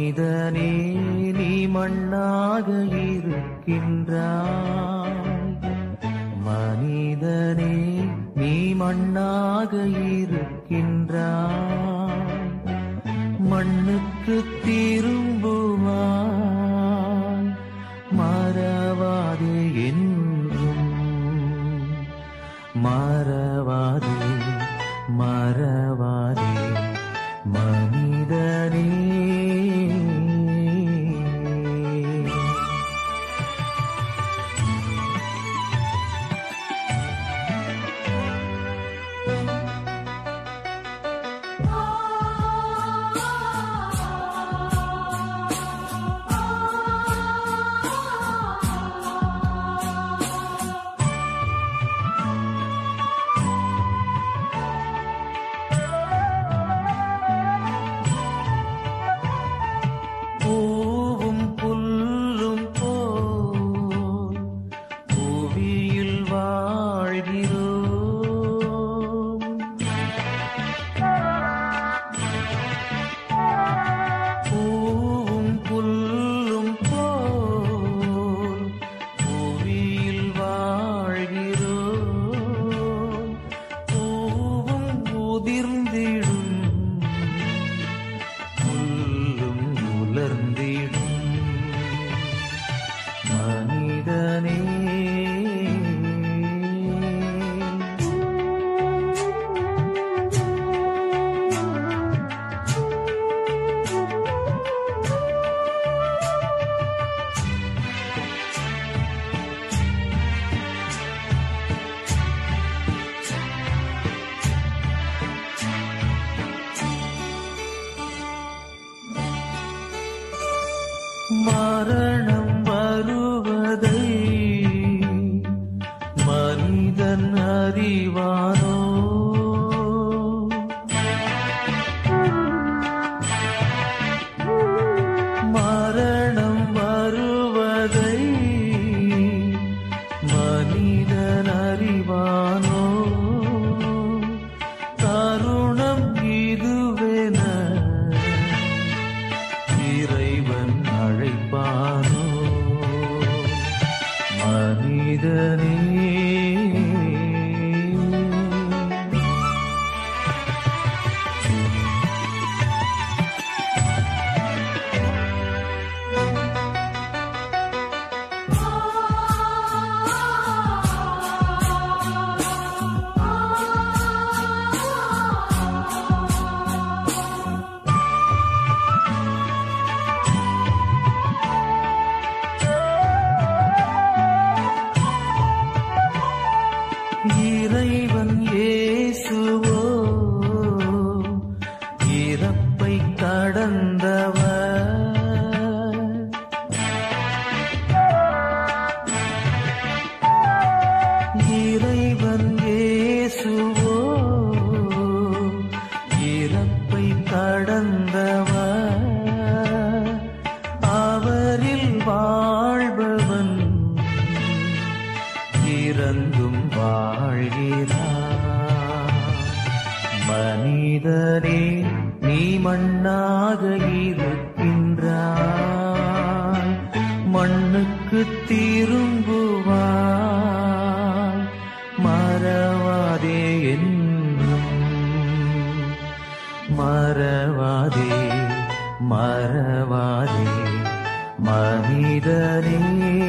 மனிதனே நீ மண்ணாக இருக்கின்றாய் மனிதனே நீ மண்ணாக இருக்கின்றாய் மண்ணுக்கு திரும்புவாய் மறவாதே என்றும் மறவாதே மறவாதே மனிதனே பூவும் புல்லும் போல் புவியில் வாழ்கிறோம் பூவும் புல்லும் போல் புவியில் வாழ்கிறோம் பூவும் உதிர்ந்திடும் புல்லும் உலர்ந்திடும் மனிதனே மரணம் வருவதை மனிதன் அறிவானோ மரணம் வருவதை மனிதன் அறிவானோ தருணம் இதுவென இறைவன் அழைப்பானோ மனிதனே இறைவன் இயேசுவோ இறப்பை கடந்தவர் இறைவன் இயேசுவோ இறப்பை கடந்தவர் அவரில் வாழ்பவன் இறந்தும் வாழ்கிறார் மனிதனே நீ மண்ணாக இருக்கின்றாய் மண்ணுக்கு திரும்புவாய் மறவாதே என்றும் மறவாதே மறவாதே மனிதனே